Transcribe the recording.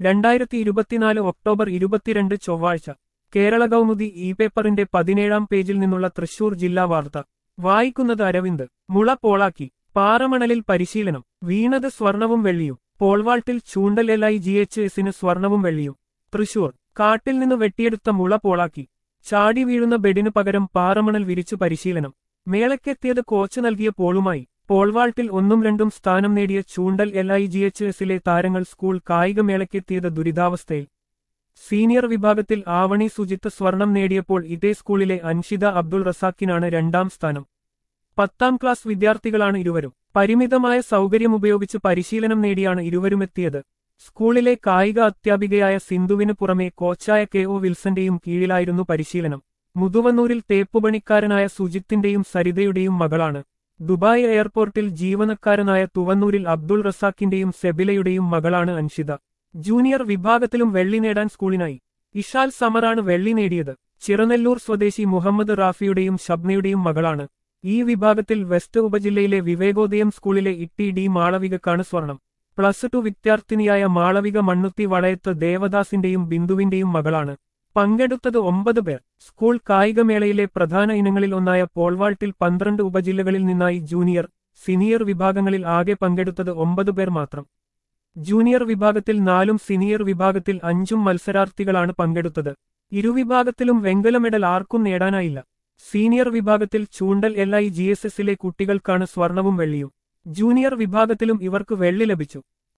രണ്ടായിരത്തി ഇരുപത്തിനാല് ഒക്ടോബർ ഇരുപത്തിരണ്ട് ചൊവ്വാഴ്ച കേരള കൗമുദി ഇ പേപ്പറിന്റെ പതിനേഴാം പേജിൽ നിന്നുള്ള തൃശൂർ ജില്ലാ വാർത്ത വായിക്കുന്നത് അരവിന്ദ് മുള പോളാക്കി പാറമണലിൽ പരിശീലനം വീണത് സ്വർണവും വെള്ളിയും പോൾവാൾട്ടിൽ Choondal L I G H എസിന് സ്വർണവും വെള്ളിയും തൃശൂർ കാട്ടിൽ നിന്ന് വെട്ടിയെടുത്ത മുള പോളാക്കി ചാടി വീഴുന്ന ബെഡിനു പകരം പാറമണൽ വിരിച്ചു പരിശീലനം മേളയ്ക്കെത്തിയത് കോച്ച് നൽകിയ പോളുമായി പോൾവാൾട്ടിൽ ഒന്നും രണ്ടും സ്ഥാനം നേടിയ Choondal L I G H എസിലെ താരങ്ങൾ സ്കൂൾ കായികമേളയ്ക്കെത്തിയത് ദുരിതാവസ്ഥയിൽ സീനിയർ വിഭാഗത്തിൽ ആവണി സുജിത്ത് സ്വർണം നേടിയപ്പോൾ ഇതേ സ്കൂളിലെ അൻഷിത അബ്ദുൾ റസാക്കിനാണ് രണ്ടാം സ്ഥാനം പത്താം ക്ലാസ് വിദ്യാർത്ഥികളാണ് ഇരുവരും പരിമിതമായ സൗകര്യമുപയോഗിച്ച് പരിശീലനം നേടിയാണ് ഇരുവരുമെത്തിയത് സ്കൂളിലെ കായിക അധ്യാപികയായ സിന്ധുവിന് പുറമെ കോച്ചായ കെ ഒ വിൽസന്റെയും കീഴിലായിരുന്നു പരിശീലനം മുതുവന്നൂരിൽ തേപ്പുപണിക്കാരനായ സുജിത്തിന്റെയും സരിതയുടെയും മകളാണ് ദുബായ് എയർപോർട്ടിൽ ജീവനക്കാരനായ തുവന്നൂരിൽ അബ്ദുൾ റസാക്കിന്റെയും സെബിലയുടെയും മകളാണ് അൻഷിത ജൂനിയർ വിഭാഗത്തിലും വെള്ളി നേടാൻ സ്കൂളിനായി ഇഷാൽ സമറാണ് വെള്ളി നേടിയത് ചിറനെല്ലൂർ സ്വദേശി മുഹമ്മദ് റാഫിയുടെയും ഷബ്നയുടെയും മകളാണ് ഈ വിഭാഗത്തിൽ വെസ്റ്റ് ഉപജില്ലയിലെ വിവേകോദയം സ്കൂളിലെ ഇട്ടി ഡി മാളവികക്കാണ് സ്വർണം പ്ലസ് ടു വിദ്യാർത്ഥിനിയായ മാളവിക മണ്ണുത്തി വളയത്ത് ദേവദാസിന്റെയും ബിന്ദുവിന്റെയും മകളാണ് പങ്കെടുത്തത് ഒമ്പത് പേർ സ്കൂൾ കായികമേളയിലെ പ്രധാന ഇനങ്ങളിൽ ഒന്നായ പോൾവാൾട്ടിൽ പന്ത്രണ്ട് ഉപജില്ലകളിൽ നിന്നായി ജൂനിയർ സീനിയർ വിഭാഗങ്ങളിൽ ആകെ പങ്കെടുത്തത് ഒമ്പത് പേർ മാത്രം ജൂനിയർ വിഭാഗത്തിൽ നാലും സീനിയർ വിഭാഗത്തിൽ അഞ്ചും മത്സരാർത്ഥികളാണ് പങ്കെടുത്തത് ഇരുവിഭാഗത്തിലും വെങ്കല മെഡൽ ആർക്കും നേടാനായില്ല സീനിയർ വിഭാഗത്തിൽ Choondal L I G S എസിലെ കുട്ടികൾക്കാണ് സ്വർണവും വെള്ളിയും ജൂനിയർ വിഭാഗത്തിലും ഇവർക്ക് വെള്ളി ലഭിച്ചു